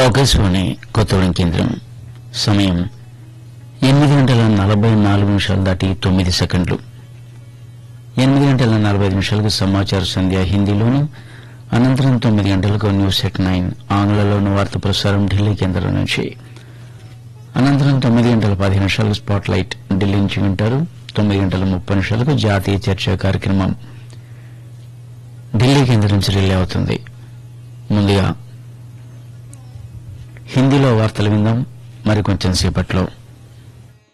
ఆకాశవాణి కొత్తగూడెం కేంద్రం సమయం ఎనిమిది గంటల నలభై నాలుగు నిమిషాలు దాటి తొమ్మిది సెకండ్లు ఎనిమిది గంటల నలభై ఐదు నిమిషాలకు సమాచార సంధ్య హిందీలోను అనంతరం తొమ్మిది గంటలకు న్యూస్ ఎట్ నైన్ ఆంగ్లంలోను వార్త ప్రసారం ఢిల్లీ కేంద్రం నుంచి అనంతరం తొమ్మిది గంటల పది నిమిషాలకు స్పాట్ లైట్ ఢిల్లీ నుంచి వింటారు తొమ్మిది గంటల ముప్పై నిమిషాలకు జాతీయ చర్చా కార్యక్రమం ఢిల్లీ కేంద్రం నుంచి రిలే అవుతుంది ముందుగా హిందీలో వార్తలు విందాం మరి కొంచెం సేపట్లో